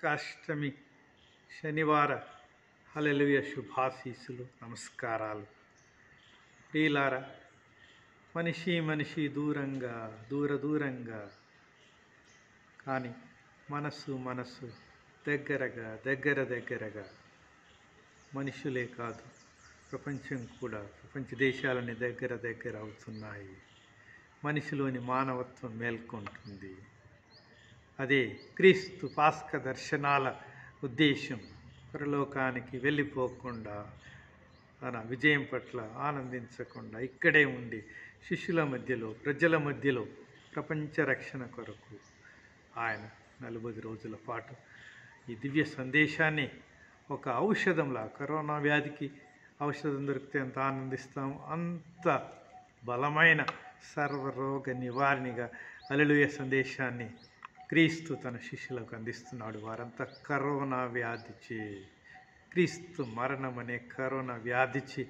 పాస్కాష్టమి శనివార హల్లెలూయ శుభాశీస్సులు నమస్కారాలు ప్రియులారా మనిషి మనిషి దూరంగా దూర దూరంగా కానీ మనస్సు మనస్సు దగ్గరగా దగ్గర దగ్గరగా మనుషులే కాదు ప్రపంచం కూడా ప్రపంచ దేశాలని దగ్గర దగ్గర అవుతున్నాయి మనిషిలోని మానవత్వం మేల్కొంటుంది అదే క్రీస్తు పాస్క దర్శనాల ఉద్దేశం పరలోకానికి వెళ్ళిపోకుండా తన విజయం పట్ల ఆనందించకుండా ఇక్కడే ఉండి శిష్యుల మధ్యలో ప్రజల మధ్యలో ప్రపంచ రక్షణ కొరకు ఆయన నలభై రోజుల పాటు ఈ దివ్య సందేశాన్ని ఒక ఔషధంలా కరోనా వ్యాధికి ఔషధం దొరికితే ఎంత ఆనందిస్తాము అంత బలమైన సర్వరోగ నివారణగా అలలుయ సందేశాన్ని క్రీస్తు తన శిష్యులకు అందిస్తున్నాడు వారంతా కరోనా వ్యాధిచి క్రీస్తు మరణం అనే కరోనా వ్యాధిచి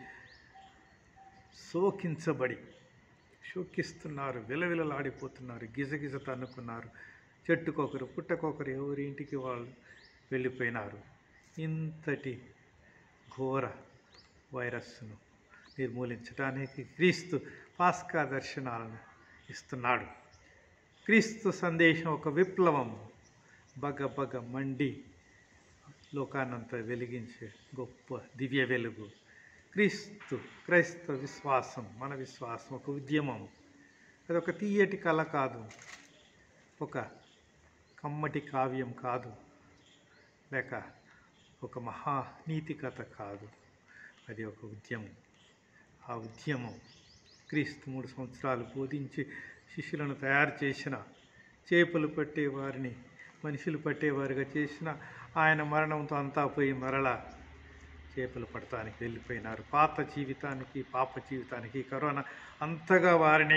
సోకించబడి శోకిస్తున్నారు విలవిలలాడిపోతున్నారు గిజగిజ తన్నుకున్నారు చెట్టుకొకరు పుట్టకొకరు ఎవరి ఇంటికి వాళ్ళు వెళ్ళిపోయినారు ఇంతటి ఘోర వైరస్ను నిర్మూలించడానికి క్రీస్తు పాస్కా దర్శనాలను ఇస్తున్నాడు క్రీస్తు సందేశం ఒక విప్లవం బగ బగ మండి లోకానంతా వెలిగించే గొప్ప దివ్య వెలుగు క్రీస్తు క్రైస్తవ విశ్వాసం మన విశ్వాసం ఒక ఉద్యమం అది ఒక తీయటి కళ కాదు ఒక కమ్మటి కావ్యం కాదు లేక ఒక మహానీతి కథ కాదు అది ఒక ఉద్యమం ఆ ఉద్యమం క్రీస్తు మూడు సంవత్సరాలు బోధించి శిష్యులను తయారు చేసిన చేపలు పట్టే వారిని మనుషులు పట్టేవారిగా చేసిన ఆయన మరణంతో అంతా పోయి మరలా చేపలు పడటానికి వెళ్ళిపోయినారు పాత జీవితానికి పాప జీవితానికి కరోనా అంతగా వారిని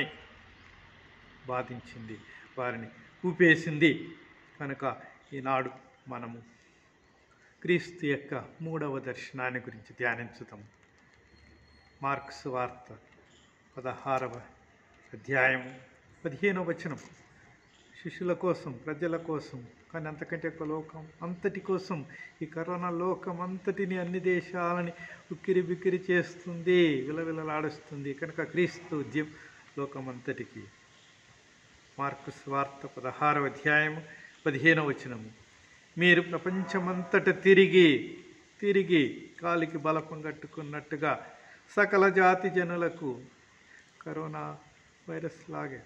బాధించింది వారిని ఊపేసింది కనుక ఈనాడు మనము క్రీస్తు యొక్క మూడవ దర్శనాన్ని గురించి ధ్యానించుదాం మార్క్స్ వార్త పదహారవ అధ్యాయము పదిహేనవ వచనం శిష్యుల కోసం ప్రజల కోసం కానీ అంతకంటే ఒక లోకం అంతటి కోసం ఈ కరోనా లోకం అంతటిని అన్ని దేశాలని ఉక్కిరి బిక్కిరి చేస్తుంది విలవిలలాడుస్తుంది కనుక క్రీస్తు ఉద్యమం లోకం అంతటికి మార్కు స్వార్త పదహారవ అధ్యాయము పదిహేనవ వచనము మీరు ప్రపంచమంతట తిరిగి తిరిగి కాలికి బలపం కట్టుకున్నట్టుగా సకల జాతి జనులకు కరోనా వైరస్ లాగే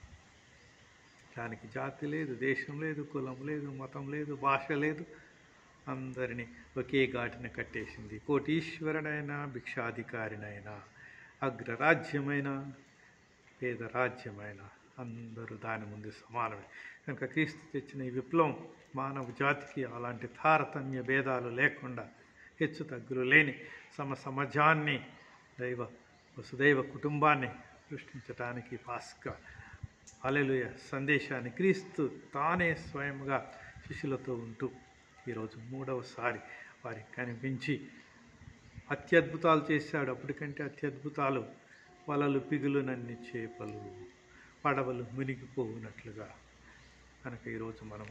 దానికి జాతి లేదు దేశం లేదు కులం లేదు మతం లేదు భాష లేదు అందరినీ ఒకే ఘాటిన కట్టేసింది కోటీశ్వరుడైనా భిక్షాధికారినైనా అగ్రరాజ్యమైన పేద రాజ్యమైన అందరూ దాని ముందు సమానమే కనుక క్రీస్తు తెచ్చిన ఈ విప్లవం మానవ జాతికి అలాంటి తారతమ్య భేదాలు లేకుండా హెచ్చు తగ్గులు లేని సమ సమాజాన్ని దైవ వసుదైవ కుటుంబాన్ని సృష్టించటానికి పాస్కా అలెలుయ సందేశాన్ని క్రీస్తు తానే స్వయంగా శిష్యులతో ఉంటూ ఈరోజు మూడవసారి వారికి కనిపించి అత్యద్భుతాలు చేశాడు అప్పటికంటే అత్యద్భుతాలు వలలు పిగులునన్ని చేపలు పడవలు మునిగిపోవునట్లుగా కనుక ఈరోజు మనము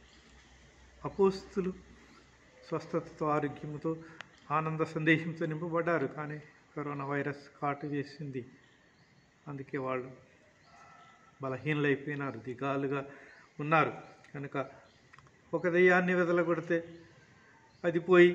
అపోస్తులు స్వస్థతతో ఆరోగ్యంతో ఆనంద సందేశంతో నింపబడ్డారు కానీ కరోనా వైరస్ కాటు వేసింది అందుకే వాళ్ళు బలహీనలైపోయినారు దిగాలుగా ఉన్నారు కనుక ఒక దెయ్యాన్ని వెదలగొడితే అది పోయి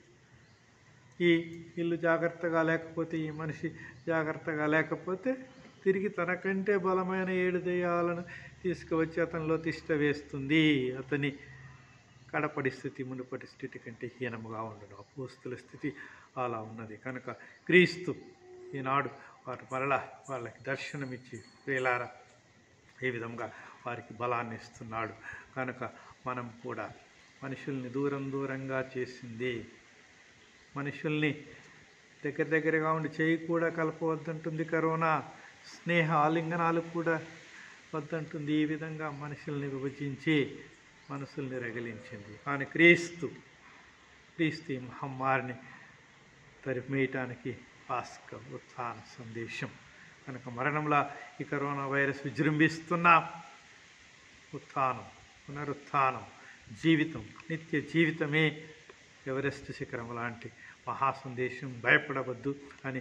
ఈ ఇల్లు జాగ్రత్తగా లేకపోతే ఈ మనిషి జాగ్రత్తగా లేకపోతే తిరిగి తనకంటే బలమైన ఏడు దెయ్యాలను తీసుకువచ్చి అతనిలో తిష్ట వేస్తుంది అతని కడపడి స్థితి మునుపటి స్థితి కంటే హీనముగా ఉండడం అపోస్తుల స్థితి అలా ఉన్నది కనుక క్రీస్తు ఈనాడు వారు మరలా వాళ్ళకి దర్శనమిచ్చి వేలారా ఏ విధంగా వారికి బలాన్ని ఇస్తున్నాడు కనుక మనం కూడా మనుషుల్ని దూరం దూరంగా చేసింది మనుషుల్ని దగ్గర దగ్గరగా ఉండి చేయి కూడా కలపవద్దంటుంది కరోనా స్నేహ ఆలింగనాలు కూడా వద్దంటుంది ఈ విధంగా మనుషుల్ని విభజించి మనసుల్ని రగిలించింది కానీ క్రీస్తు క్రీస్తు ఈ మహమ్మారిని తరిమేయటానికి పాస్క ఉత్థాన సందేశం కనుక మరణంలా ఈ కరోనా వైరస్ విజృంభిస్తున్న ఉత్థానం పునరుత్థానం జీవితం నిత్య జీవితమే ఎవరెస్ట్ శిఖరం లాంటి మహాసందేశం భయపడవద్దు అని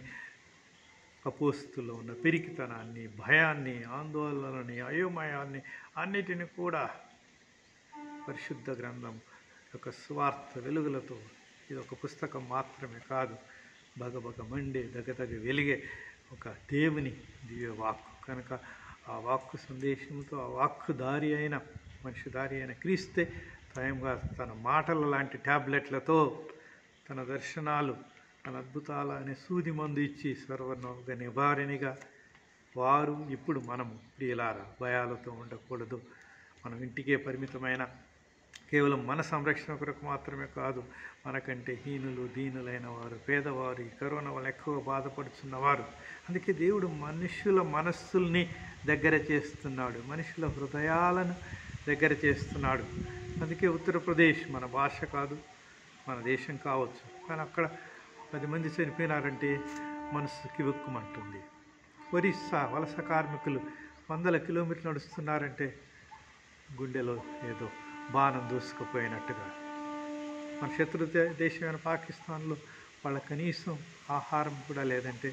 అపోస్తులో ఉన్న పిరికితనాన్ని భయాన్ని ఆందోళనని అయోమయాన్ని అన్నిటిని కూడా పరిశుద్ధ గ్రంథం యొక్క స్వార్థ వెలుగులతో ఇది ఒక పుస్తకం మాత్రమే కాదు బగబగ మండే దగదగ వెలిగే ఒక దేవుని దివ్య వాక్కు కనుక ఆ వాక్కు సందేశంతో ఆ వాక్కు దారి అయిన మనిషి దారి అయిన క్రీస్తే స్వయంగా తన మాటల లాంటి ట్యాబ్లెట్లతో తన దర్శనాలు తన అద్భుతాల అనే సూది మందు ఇచ్చి సర్వనోగ నివారణిగా వారు ఇప్పుడు మనము ప్రియులారా భయాలతో ఉండకూడదు మనం ఇంటికే పరిమితమైన కేవలం మన సంరక్షణ కొరకు మాత్రమే కాదు మనకంటే హీనులు దీనులైన వారు పేదవారు ఈ కరోనా వల్ల ఎక్కువ బాధపడుతున్నవారు అందుకే దేవుడు మనుషుల మనస్సుల్ని దగ్గర చేస్తున్నాడు మనుషుల హృదయాలను దగ్గర చేస్తున్నాడు అందుకే ఉత్తరప్రదేశ్ మన భాష కాదు మన దేశం కావచ్చు కానీ అక్కడ పది మంది చనిపోయినారంటే మనసుకి వెక్కుమంటుంది ఒరిస్సా వలస కార్మికులు వందల కిలోమీటర్లు నడుస్తున్నారంటే గుండెలో ఏదో బాణం దూసుకుపోయినట్టుగా మన శత్రు దే- దేశమైన పాకిస్తాన్లో వాళ్ళ కనీసం ఆహారం కూడా లేదంటే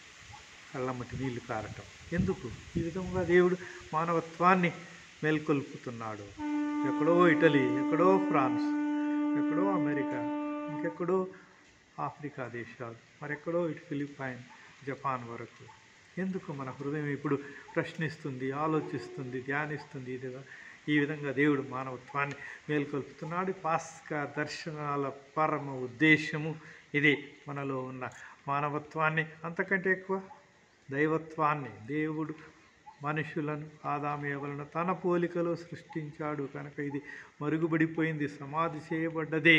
కళ్ళమ్మటి నీళ్లు కారటం ఎందుకు ఈ విధంగా దేవుడు మానవత్వాన్ని మేల్కొల్పుతున్నాడు ఎక్కడో ఇటలీ ఎక్కడో ఫ్రాన్స్ ఎక్కడో అమెరికా ఇంకెక్కడో ఆఫ్రికా దేశాలు మరెక్కడో ఇటు ఫిలిప్పైన్ జపాన్ వరకు ఎందుకు మన హృదయం ఇప్పుడు ప్రశ్నిస్తుంది ఆలోచిస్తుంది ధ్యానిస్తుంది ఇది ఈ విధంగా దేవుడు మానవత్వాన్ని మేల్కొల్పుతున్నాడు పాస్కా దర్శనాల పరమ ఉద్దేశము ఇది మనలో ఉన్న మానవత్వాన్ని అంతకంటే ఎక్కువ దైవత్వాన్ని దేవుడు మనుషులను ఆదామేవలను తన పోలికలో సృష్టించాడు కనుక ఇది మరుగుబడిపోయింది సమాధి చేయబడ్డదే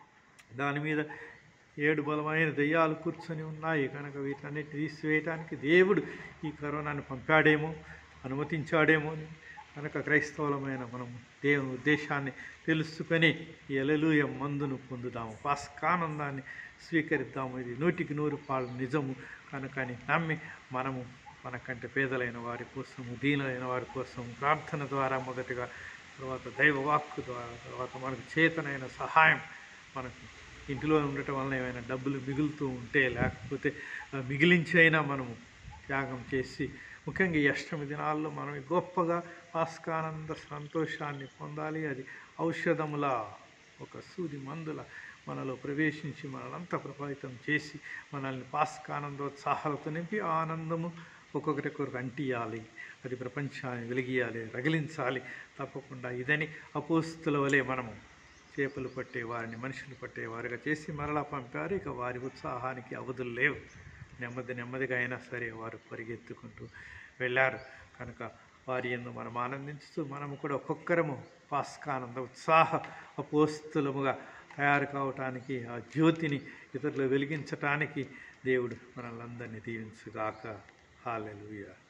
దాని మీద ఏడు బలమైన దయ్యాలు కూర్చొని ఉన్నాయి కనుక వీటన్నిటిని తీసివేయటానికి దేవుడు ఈ కరోనాను పంపాడేమో అనుమతించాడేమో అని కనుక క్రైస్తవులమైన మనం దేవుని ఉద్దేశాన్ని తెలుసుకొని ఈ ఎలలుయ మందును పొందుదాము పాస్కానందాన్ని స్వీకరిద్దాము ఇది నూటికి నూరు పాలు నిజము కనుక అని నమ్మి మనము మనకంటే పేదలైన వారి కోసము దీనులైన వారి కోసం ప్రార్థన ద్వారా మొదటగా తర్వాత దైవ వాక్కు ద్వారా తర్వాత మనకు చేతనైన సహాయం మనకు ఇంటిలో ఉండటం వలన ఏమైనా డబ్బులు మిగులుతూ ఉంటే లేకపోతే ఆ, మిగిలించైనా మనము త్యాగం చేసి ముఖ్యంగా ఈ అష్టమి దినాల్లో మనం గొప్పగా పాస్కానంద సంతోషాన్ని పొందాలి అది ఔషధములా ఒక సూది మందుల మనలో ప్రవేశించి మనల్నంతా ప్రభావితం చేసి మనల్ని పాస్కానందోత్సాహాలతో నింపి ఆ ఆనందము ఒక్కొక్కరికొకరికి అంటియాలి అది ప్రపంచాన్ని వెలిగియాలి రగిలించాలి తప్పకుండా ఇదని అపోస్తుల వలె మనము చేపలు పట్టే వారిని మనుషులు పట్టే వారిగా చేసి మరలా పంపారు ఇక వారి ఉత్సాహానికి అవధులు లేవు నెమ్మది నెమ్మదిగా అయినా సరే వారు పరిగెత్తుకుంటూ వెళ్ళారు కనుక వారి ఎందు మనం ఆనందించుతూ మనము కూడా ఒక్కొక్కరము పాస్కానంద ఉత్సాహ అపోస్తులముగా తయారు కావటానికి ఆ జ్యోతిని ఇతరులు వెలిగించటానికి దేవుడు మనల్ని అందరినీ దీవించుగాక హాలెలుయా